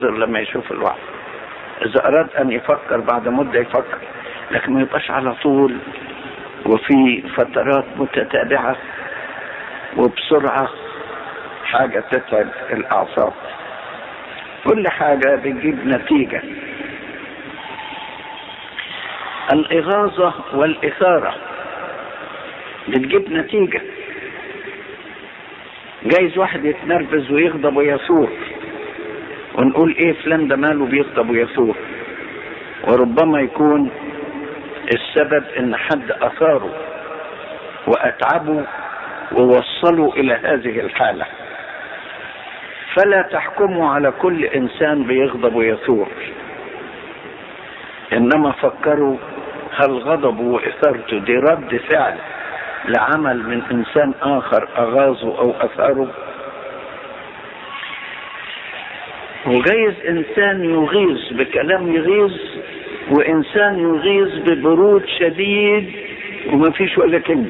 لما يشوف الوعد إذا أراد أن يفكر بعد مدة يفكر لكن ما يبقاش على طول وفي فترات متتابعة وبسرعة حاجة تتعب الأعصاب كل حاجة بتجيب نتيجة الإغاظة والإثارة بتجيب نتيجة جايز واحد يتنرفز ويغضب ويثور ونقول ايه فلان ده ماله بيغضب ويثور وربما يكون السبب ان حد اثاره واتعبه ووصله الى هذه الحاله فلا تحكموا على كل انسان بيغضب ويثور انما فكروا هل غضبه واثارته دي رد فعل لعمل من انسان اخر اغاظه او اثاره وجايز انسان يغيظ بكلام يغيظ وانسان يغيظ ببرود شديد وما فيش ولا كلمه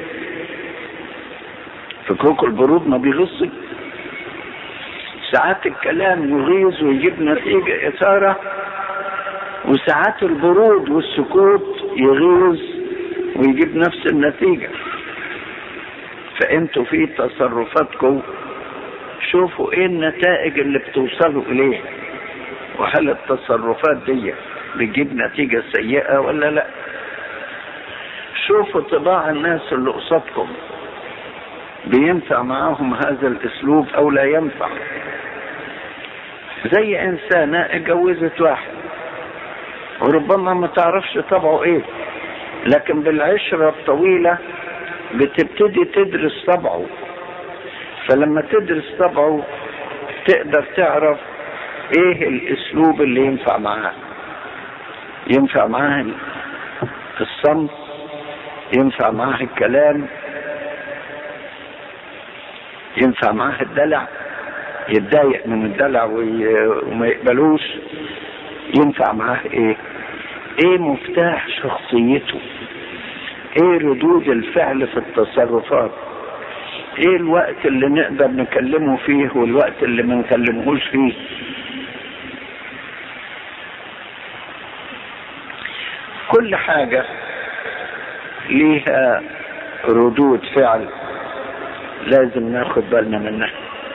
فكوك البرود ما بيغصش ساعات الكلام يغيظ ويجيب نتيجة إثارة وساعات البرود والسكوت يغيظ ويجيب نفس النتيجة فانتوا في تصرفاتكم شوفوا ايه النتائج اللي بتوصلوا اليها وهل التصرفات دي بتجيب نتيجة سيئة ولا لا شوفوا طباع الناس اللي قصادكم بينفع معاهم هذا الاسلوب او لا ينفع زي انسانة اتجوزت واحد وربما ما تعرفش طبعه ايه لكن بالعشرة الطويلة بتبتدي تدرس طبعه فلما تدرس طبعه تقدر تعرف ايه الاسلوب اللي ينفع معاه ينفع معاه الصمت ينفع معاه الكلام ينفع معاه الدلع يتضايق من الدلع وما يقبلوش ينفع معاه ايه ايه مفتاح شخصيته ايه ردود الفعل في التصرفات ايه الوقت اللي نقدر نكلمه فيه والوقت اللي ما نكلمهوش فيه كل حاجة ليها ردود فعل لازم ناخد بالنا منها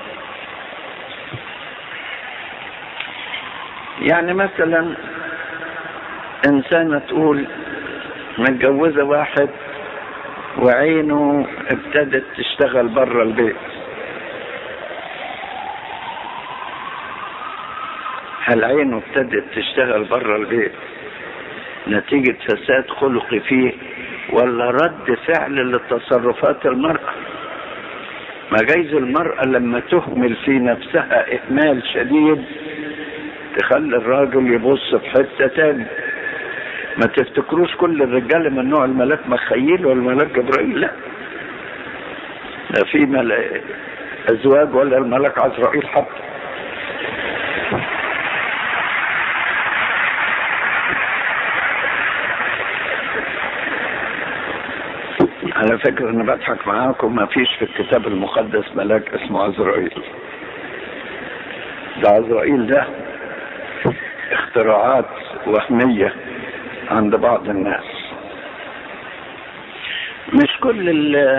يعني مثلا انسانة تقول متجوزة واحد وعينه ابتدت تشتغل بره البيت هل عينه ابتدت تشتغل بره البيت نتيجة فساد خلقي فيه ولا رد فعل لتصرفات المرأة ما جايز المرأة لما تهمل في نفسها إهمال شديد تخلي الراجل يبص في حتة تاني ما تفتكروش كل الرجال من نوع الملاك مخيل والملاك جبرائيل لا لا في ملا... ازواج ولا الملاك عزرائيل حتى على فكرة انا بضحك معاكم ما فيش في الكتاب المقدس ملاك اسمه عزرائيل ده عزرائيل ده اختراعات وهميه عند بعض الناس مش كل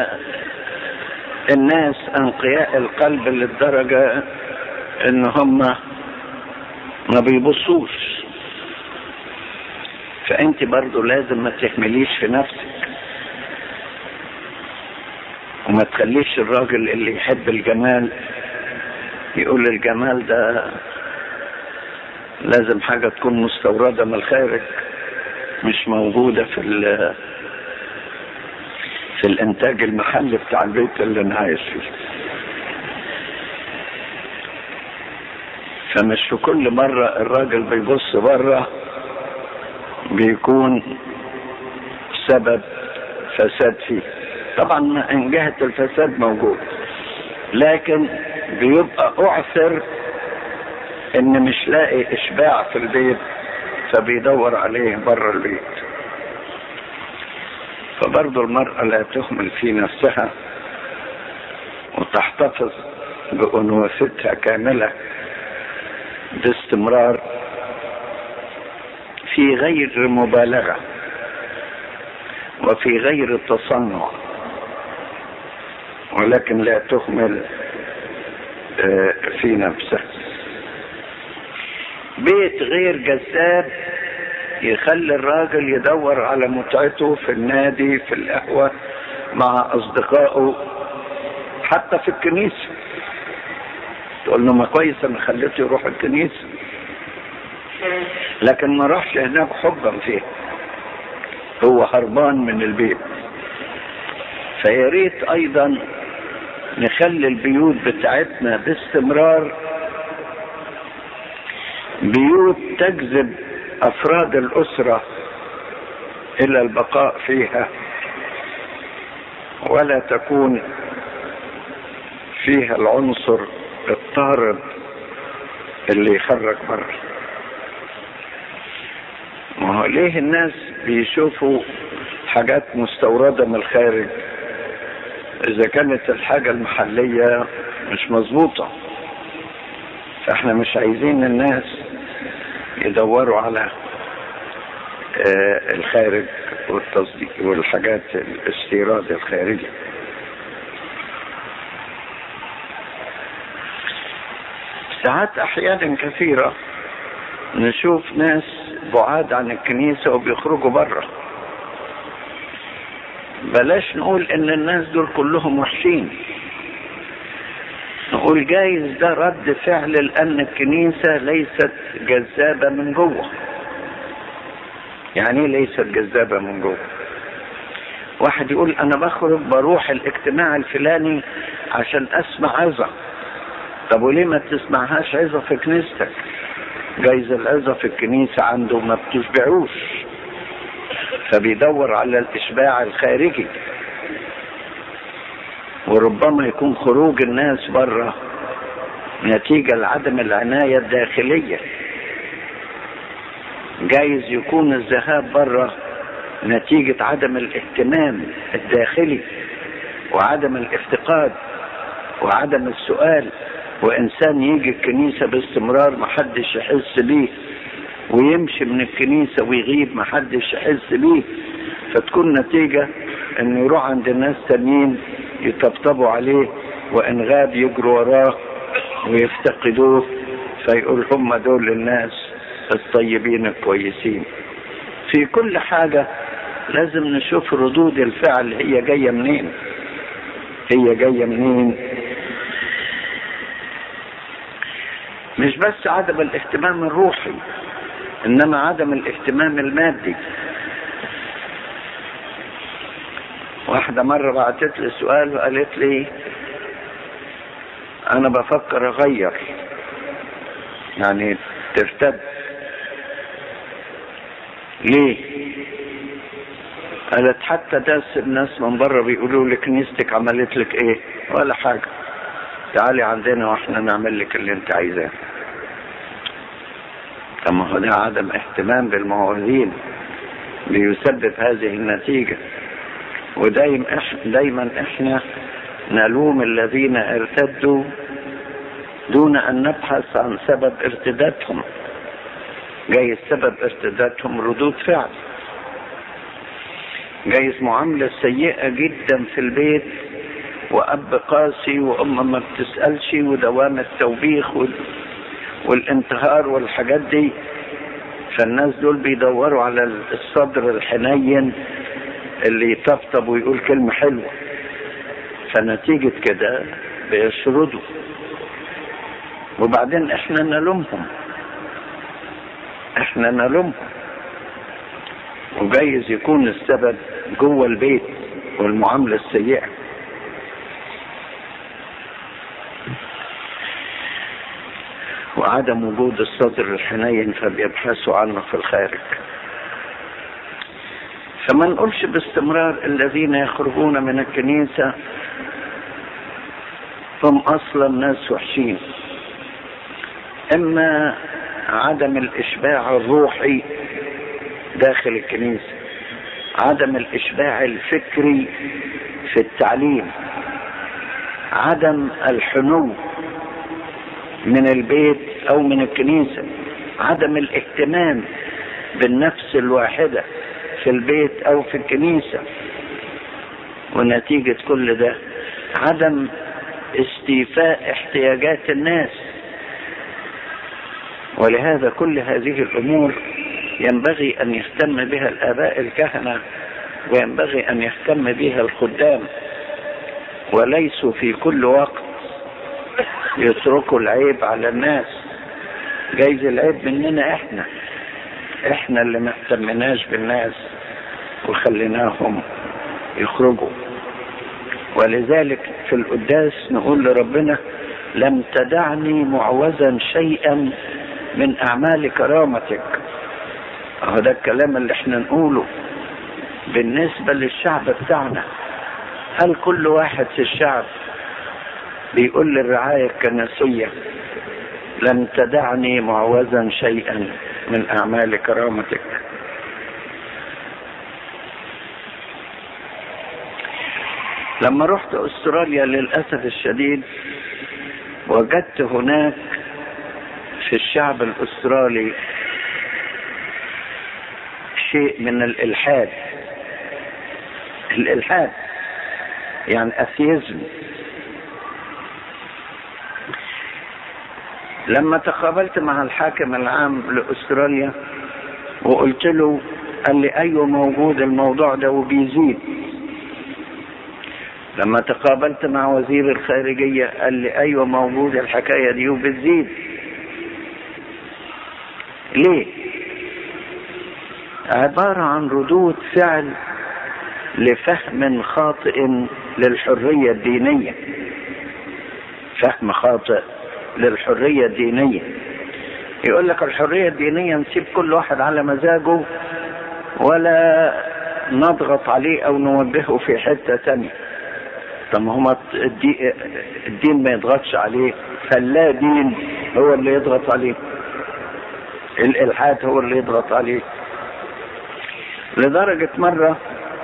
الناس انقياء القلب للدرجة ان هم ما بيبصوش فانت برضو لازم ما تهمليش في نفسك وما تخليش الراجل اللي يحب الجمال يقول الجمال ده لازم حاجة تكون مستوردة من الخارج مش موجودة في في الانتاج المحلي بتاع البيت اللي انا عايش فيه فمش في كل مرة الراجل بيبص بره بيكون سبب فساد فيه طبعا ان جهة الفساد موجود لكن بيبقى اعثر ان مش لاقي اشباع في البيت فبيدور عليه بره البيت فبرضه المرأة لا تهمل في نفسها وتحتفظ بأنوثتها كاملة باستمرار في غير مبالغه وفي غير تصنع ولكن لا تهمل في نفسه بيت غير جذاب يخلي الراجل يدور على متعته في النادي في القهوة مع أصدقائه حتى في الكنيسة تقول له ما كويس أنا خليته يروح الكنيسة لكن ما راحش هناك حبا فيه هو هربان من البيت فيا ريت أيضا نخلي البيوت بتاعتنا باستمرار بيوت تجذب افراد الاسره الى البقاء فيها ولا تكون فيها العنصر الطارد اللي يخرج بره ما هو ليه الناس بيشوفوا حاجات مستورده من الخارج اذا كانت الحاجه المحليه مش مظبوطه فاحنا مش عايزين الناس يدوروا على الخارج والتصديق والحاجات الاستيراد الخارجي ساعات احيانا كثيرة نشوف ناس بعاد عن الكنيسة وبيخرجوا بره بلاش نقول ان الناس دول كلهم وحشين نقول جايز ده رد فعل لان الكنيسة ليست جذابة من جوه يعني ايه ليست جذابة من جوه واحد يقول انا بخرج بروح الاجتماع الفلاني عشان اسمع عظة طب وليه ما تسمعهاش عظة في كنيستك جايز العظة في الكنيسة عنده ما بتشبعوش فبيدور على الاشباع الخارجي وربما يكون خروج الناس بره نتيجة لعدم العناية الداخلية جايز يكون الذهاب بره نتيجة عدم الاهتمام الداخلي وعدم الافتقاد وعدم السؤال وانسان يجي الكنيسة باستمرار محدش يحس بيه ويمشي من الكنيسة ويغيب محدش يحس بيه فتكون نتيجة انه يروح عند الناس تانيين يطبطبوا عليه وان غاب يجروا وراه ويفتقدوه فيقول هم دول الناس الطيبين الكويسين في كل حاجة لازم نشوف ردود الفعل هي جاية منين هي جاية منين مش بس عدم الاهتمام الروحي انما عدم الاهتمام المادي واحدة مرة بعتت لي سؤال وقالت لي انا بفكر اغير يعني ترتد ليه قالت حتى ناس الناس من بره بيقولوا لك كنيستك عملت لك ايه ولا حاجة تعالي عندنا واحنا نعمل لك اللي انت عايزاه طب ما هو ده عدم اهتمام بالموازين بيسبب هذه النتيجة ودايما احنا دايما احنا نلوم الذين ارتدوا دون ان نبحث عن سبب ارتدادهم جايز سبب ارتدادهم ردود فعل جايز معاملة سيئة جدا في البيت وأب قاسي وأم ما بتسألش ودوام التوبيخ وال... والانتهار والحاجات دي فالناس دول بيدوروا على الصدر الحنين اللي يطبطب ويقول كلمة حلوة فنتيجة كده بيشردوا وبعدين احنا نلومهم احنا نلومهم وجايز يكون السبب جوه البيت والمعاملة السيئة وعدم وجود الصدر الحنين فبيبحثوا عنه في الخارج فما نقولش باستمرار الذين يخرجون من الكنيسة هم اصلا ناس وحشين اما عدم الاشباع الروحي داخل الكنيسة عدم الاشباع الفكري في التعليم عدم الحنو من البيت او من الكنيسة عدم الاهتمام بالنفس الواحدة في البيت او في الكنيسة ونتيجة كل ده عدم استيفاء احتياجات الناس ولهذا كل هذه الامور ينبغي ان يهتم بها الاباء الكهنه وينبغي ان يهتم بها الخدام وليسوا في كل وقت يتركوا العيب على الناس جايز العيب مننا احنا احنا اللي ما اهتمناش بالناس وخليناهم يخرجوا ولذلك في القداس نقول لربنا لم تدعني معوزا شيئا من اعمال كرامتك اهو ده الكلام اللي احنا نقوله بالنسبه للشعب بتاعنا هل كل واحد في الشعب بيقول للرعايه الكنسيه لم تدعني معوزا شيئا من اعمال كرامتك لما رحت استراليا للاسف الشديد وجدت هناك في الشعب الاسترالي شيء من الالحاد الالحاد يعني اثيزم لما تقابلت مع الحاكم العام لاستراليا وقلت له قال لي ايوه موجود الموضوع ده وبيزيد لما تقابلت مع وزير الخارجية قال لي ايوه موجود الحكاية دي وبتزيد ليه عبارة عن ردود فعل لفهم خاطئ للحرية الدينية فهم خاطئ للحرية الدينية يقول لك الحرية الدينية نسيب كل واحد على مزاجه ولا نضغط عليه او نوجهه في حتة تانية طب ما هو الدين ما يضغطش عليه فلا دين هو اللي يضغط عليه الالحاد هو اللي يضغط عليه لدرجة مرة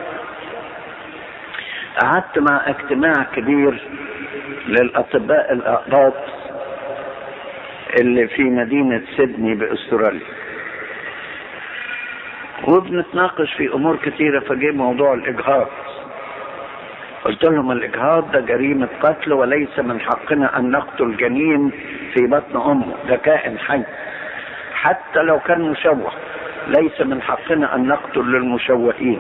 قعدت مع اجتماع كبير للأطباء الأقباط اللي في مدينة سيدني بأستراليا وبنتناقش في أمور كثيرة فجاء موضوع الإجهاض قلت لهم الإجهاض ده جريمة قتل وليس من حقنا أن نقتل جنين في بطن أمه ده كائن حي حتى لو كان مشوه ليس من حقنا أن نقتل للمشوهين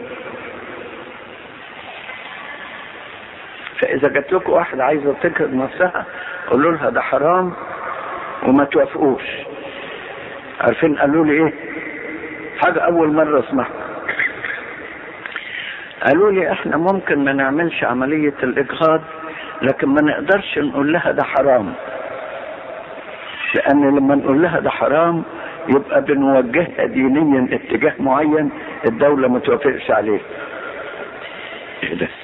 فإذا جات لكم واحدة عايزة تنقذ نفسها قولوا لها ده حرام وما توافقوش عارفين قالوا لي ايه حاجة أول مرة اسمعها قالوا لي احنا ممكن ما نعملش عملية الإجهاض لكن ما نقدرش نقول لها ده حرام لأن لما نقول لها ده حرام يبقى بنوجهها دينيا اتجاه معين الدولة ما توافقش عليه ايه ده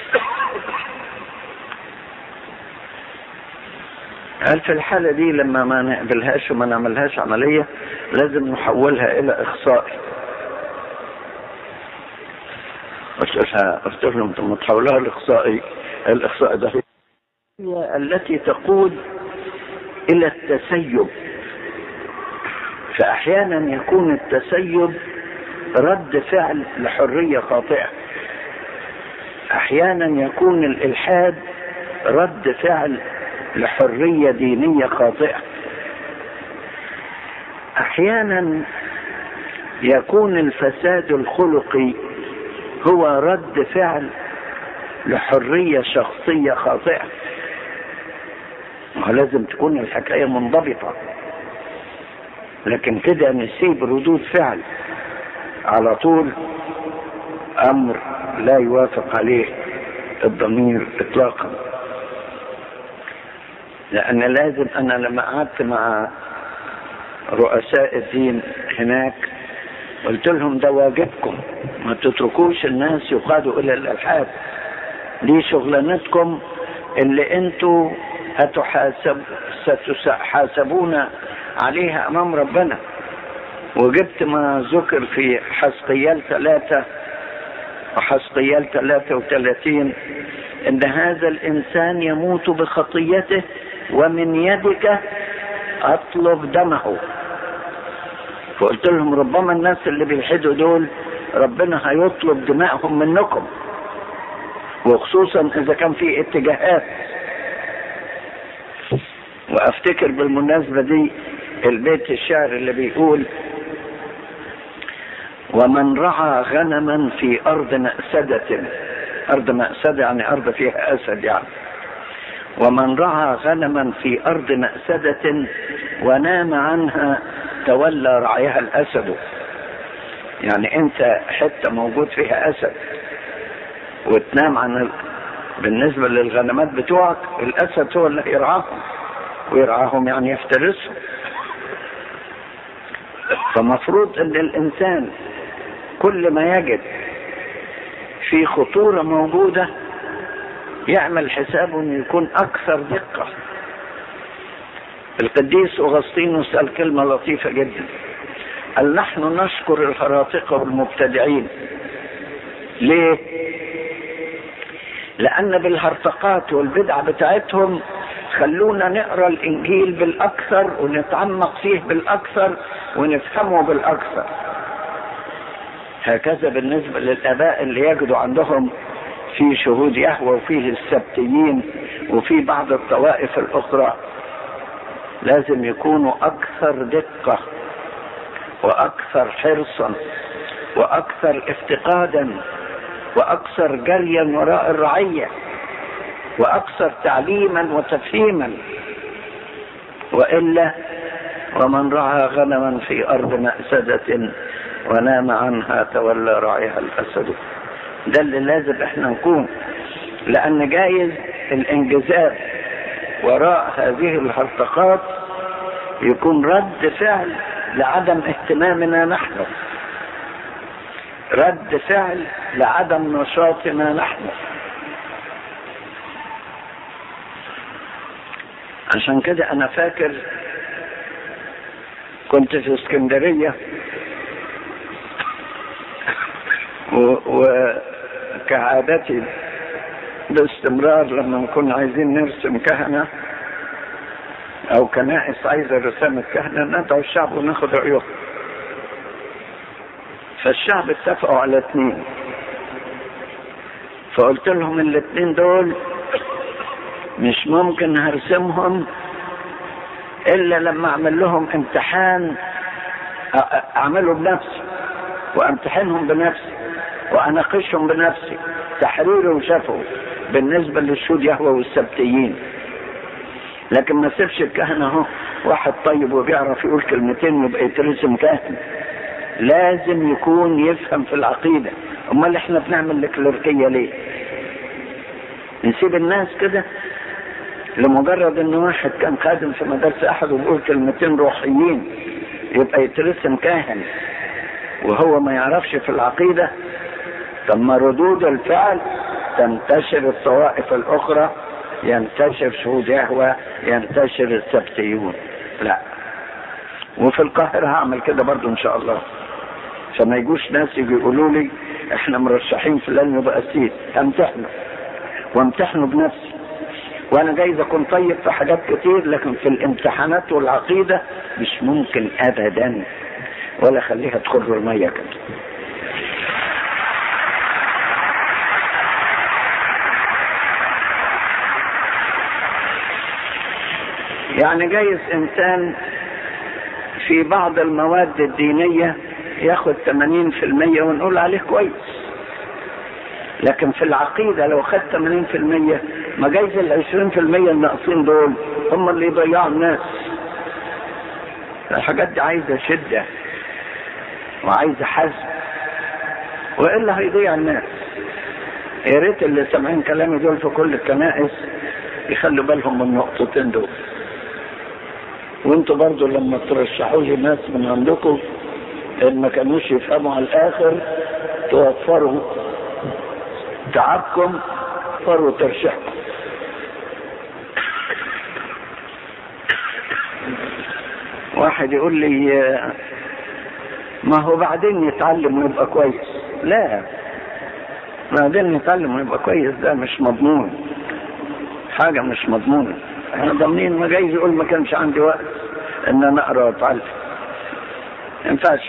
قال في الحالة دي لما ما نقبلهاش وما نعملهاش عملية لازم نحولها إلى إخصائي قلت لها قلت لهم ثم تحولها الإخصائي الإخصائي ده هي التي تقود إلى التسيب فأحيانا يكون التسيب رد فعل لحرية خاطئة أحيانا يكون الإلحاد رد فعل لحرية دينية خاطئة أحيانا يكون الفساد الخلقي هو رد فعل لحرية شخصية خاطئة ولازم تكون الحكاية منضبطة لكن كده نسيب ردود فعل على طول أمر لا يوافق عليه الضمير إطلاقا لأن لازم أنا لما قعدت مع رؤساء الدين هناك قلت لهم ده واجبكم ما تتركوش الناس يقادوا إلى الألحاد دي شغلانتكم اللي انتوا هتحاسب ستحاسبون عليها أمام ربنا وجبت ما ذكر في حسقيال ثلاثة وحسقيال ثلاثة وثلاثين ان هذا الانسان يموت بخطيته ومن يدك اطلب دمه فقلت لهم ربما الناس اللي بيلحدوا دول ربنا هيطلب دمائهم منكم وخصوصا اذا كان في اتجاهات وافتكر بالمناسبة دي البيت الشعر اللي بيقول ومن رعى غنما في ارض مأسدة ارض مأسدة يعني ارض فيها اسد يعني ومن رعى غنما في ارض مأسدة ونام عنها تولى رعيها الاسد يعني انت حتة موجود فيها اسد وتنام عن ال... بالنسبة للغنمات بتوعك الاسد هو اللي يرعاهم ويرعاهم يعني يفترسهم فمفروض ان الانسان كل ما يجد في خطورة موجودة يعمل حسابه انه يكون اكثر دقة القديس اغسطينوس قال كلمة لطيفة جدا قال نحن نشكر الهراطقة والمبتدعين ليه لان بالهرطقات والبدع بتاعتهم خلونا نقرا الانجيل بالاكثر ونتعمق فيه بالاكثر ونفهمه بالاكثر هكذا بالنسبة للآباء اللي يجدوا عندهم في شهود يهوى وفيه السبتيين وفي بعض الطوائف الأخرى لازم يكونوا أكثر دقة وأكثر حرصا وأكثر افتقادا وأكثر جريا وراء الرعية وأكثر تعليما وتفهيما وإلا ومن رعى غنما في أرض مأسدة ونام عنها تولى راعيها الاسد ده اللي لازم احنا نكون لان جايز الانجذاب وراء هذه الهرطقات يكون رد فعل لعدم اهتمامنا نحن رد فعل لعدم نشاطنا نحن عشان كده انا فاكر كنت في اسكندريه وكعادتي باستمرار لما نكون عايزين نرسم كهنة أو كنائس عايزة رسامة كهنة ندعو الشعب وناخد رأيهم فالشعب اتفقوا على اثنين فقلت لهم الاثنين دول مش ممكن هرسمهم الا لما اعمل لهم امتحان اعمله بنفسي وامتحنهم بنفسي واناقشهم بنفسي تحريري وشفوي بالنسبة للشهود يهوى والسبتيين لكن ما سيبش الكهنة اهو واحد طيب وبيعرف يقول كلمتين ويبقى يترسم كاهن لازم يكون يفهم في العقيدة امال احنا بنعمل الكليركية ليه نسيب الناس كده لمجرد ان واحد كان خادم في مدرسة احد وبيقول كلمتين روحيين يبقى يترسم كاهن وهو ما يعرفش في العقيدة ثم ردود الفعل تنتشر الطوائف الاخرى ينتشر شهود يهوى ينتشر السبتيون لا وفي القاهرة هعمل كده برضو ان شاء الله فما يجوش ناس يجي يقولوا لي احنا مرشحين فلان يبقى سيد امتحنه وامتحنه بنفسي وانا جايز اكون طيب في حاجات كتير لكن في الامتحانات والعقيدة مش ممكن ابدا ولا خليها تخر المية كده يعني جايز انسان في بعض المواد الدينية ياخد 80% ونقول عليه كويس لكن في العقيدة لو خد 80% ما جايز ال 20% الناقصين دول هم اللي يضيعوا الناس الحاجات دي عايزة شدة وعايزة حزم وإلا هيضيع الناس يا ريت اللي سامعين كلامي دول في كل الكنائس يخلوا بالهم من النقطتين دول وانتوا برضو لما ترشحوا لي ناس من عندكم ان ما كانوش يفهموا على الاخر توفروا تعبكم توفروا ترشيحكم واحد يقول لي ما هو بعدين يتعلم ويبقى كويس لا بعدين يتعلم ويبقى كويس ده مش مضمون حاجة مش مضمونة احنا ضامنين ما جايز يقول ما كانش عندي وقت ان انا اقرا واتعلم ما ينفعش